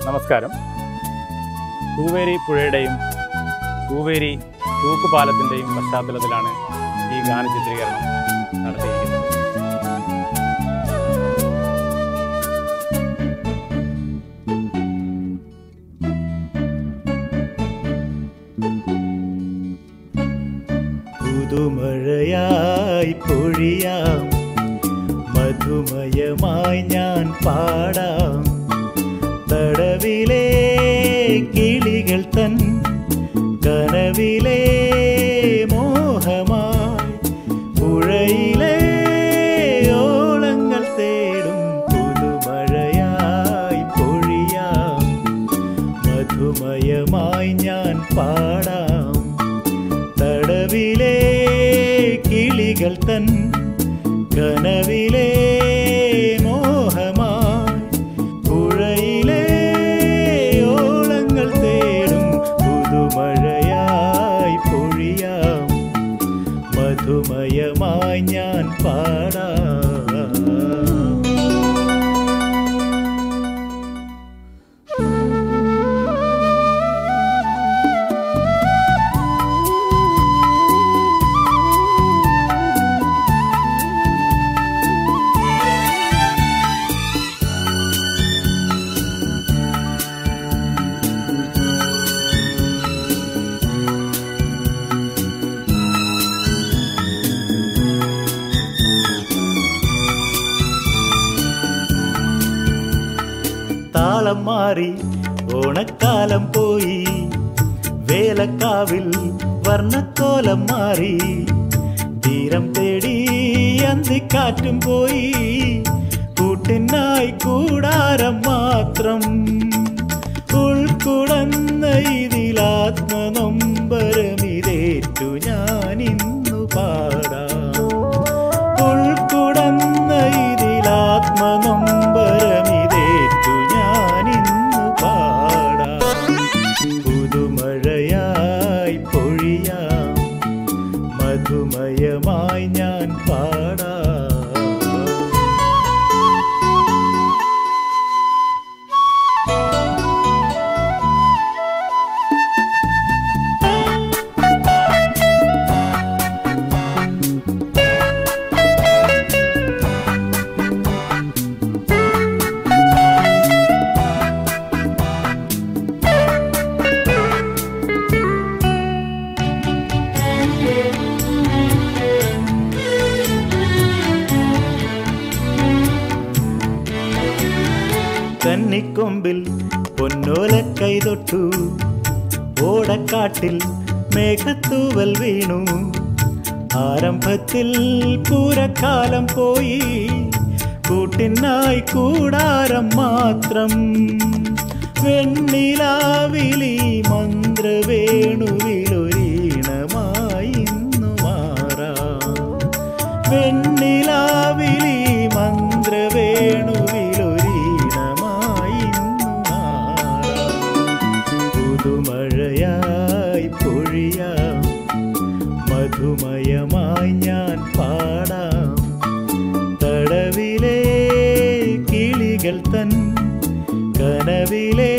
നമസ്കാരം കൂവേരി പുഴയുടെയും കൂവേരി തൂക്കുപാലത്തിൻ്റെയും പശ്ചാത്തലത്തിലാണ് ഈ ഗാന ചിത്രീകരണം നടത്തിയിരിക്കുന്നത് പുതുമഴയായി പൊഴിയാം മധുമയമായി ഞാൻ പാടാം തടവിലെ കിളികൾ തൻ കനവിലെ മോഹമായി പുഴയിലെ ഓളങ്ങൾ തേടും പുതുമഴയായി പൊഴിയാം മധുമയമായി ഞാൻ പാടാം തടവിലെ കിളികൾ തൻ കനവിലെ മോഹമായി പുഴയിലെ ഓളങ്ങൾ തേടും പുതുമഴയായി പൊഴിയാം മധുമയമായി ഞാൻ പാടാം താളം മാറി ഓണക്കാലം പോയി വേലക്കാവിൽ വർണ്ണക്കോലം മാറി തീരം തേടി അന്തിക്കാറ്റും പോയി കൂട്ടിനായി കൂടാരം മാത്രം ഉൾക്കുടന്ന ഇതിലാത്മനൊമ്പരമിതേറ്റു ഞാൻ ഇന്നു പാടാം ഉൾക്കുടന്ന ഇതിലാത്മനൊമ്പരമിതേറ്റു ഞാനിന്നു പാടാം പുതുമഴയായി പൊഴിയാം മധുമയമായി ഞാൻ പാടാം കന്നിക്കൊമ്പിൽ പൊന്നോല കൈതൊട്ടു ഓടക്കാട്ടിൽ മേഘത്തൂവൽ വീണു ആരംഭത്തിൽ പൂരക്കാലം പോയി കൂട്ടിനായി കൂടാരം മാത്രം വെണ്ണിലാവിലി മന്ത്രവേണുവിലൊരീണമായി ഇന്നു മാറാം വെണ്ണിലാവിലി മന്ത്രവേണുവിലൊരീണമായി ഇന്നു മാറാം പുതുമഴയായി പൊഴിയാം മധുമയമായി ഞാൻ പാടാം തടവിലെ കിളികൾ തൻ കനവിലെ